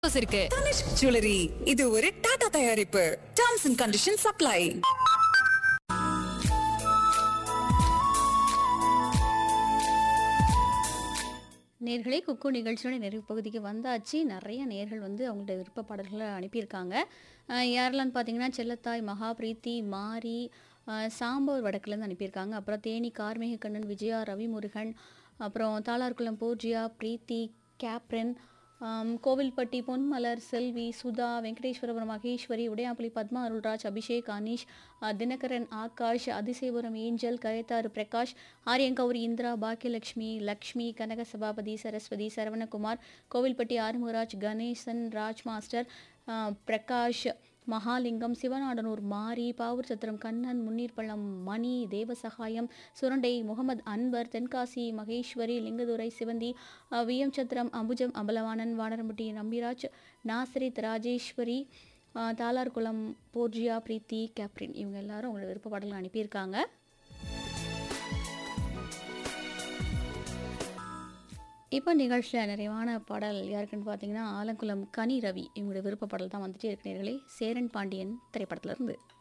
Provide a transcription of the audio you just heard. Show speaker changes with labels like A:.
A: இருக்கு
B: தனிஷ்க் ஜுவல்லரி இது ஒரு டாடா தயாரிப்பு டர்ம்ஸ் அண்ட் கண்டிஷன் சப்ளை
C: நேர்களே குக்கு நிகழ்ச்சியோட நிறைவு பகுதிக்கு வந்தாச்சு நிறைய நேர்கள் வந்து அவங்களோட விருப்ப பாடல்களை அனுப்பியிருக்காங்க அஹ் யாரெல்லாம் பார்த்தீங்கன்னா செல்லத்தாய் மகாபிரீத்தி மாரி அஹ் சாம்பவர் வடக்குலேருந்து அனுப்பியிருக்காங்க அப்புறம் தேனி கார்மேக கண்ணன் விஜயா ரவிமுருகன் அப்புறம் தாளார்குளம் பூர்ஜியா பிரீத்தி கேப்ரன் ஆம், கோவில்பட்டி பொன்மலர் செல்வி சுதா வெங்கடேஸ்வரபுரம் மகேஸ்வரி உடையாம்புலி பத்மா அருள்ராஜ் அபிஷேக் அனீஷ் அ, தினகரன் ஆகாஷ் அதிசயபுரம் ஏஞ்சல் கயத்தாறு பிரகாஷ் ஆரியங்கௌரி இந்திரா பாக்கியலட்சுமி லக்ஷ்மி கனக சபாபதி சரஸ்வதி சரவணகுமார் கோவில்பட்டி ஆறுமுகராஜ் கணேசன் ராஜ் மாஸ்டர் ஆ, பிரகாஷ் மகாலிங்கம் சிவநாடனூர் மாரி பாவூர் சத்திரம் கண்ணன் முன்னீர்பள்ளம் மணி தேவசகாயம் சுரண்டை முகமது அன்வர் தென்காசி மகேஸ்வரி லிங்கதுரை சிவந்தி அஹ், விஎம் சத்திரம் அம்புஜம் அம்பலவாணன் வானரம்பட்டி நம்பிராஜ் நாசரித் ராஜேஸ்வரி அஹ், தாளார்குளம் போர்ஜியா பிரீத்தி கேப்ரின் இவங்க எல்லாரும் அவங்களோட விருப்ப பாடல்கள் அனுப்பியிருக்காங்க இப்போ நிகழ்ச்சியில் நிறைவான பாடல் யாருக்குன்னு பார்த்தீங்கன்னா ஆலங்குளம் கனி ரவி இவங்களுடைய விருப்ப பாடல் தான் வந்துட்டே இருக்கிறீர்களே சேரன் பாண்டியன் திரைப்படத்துல இருந்து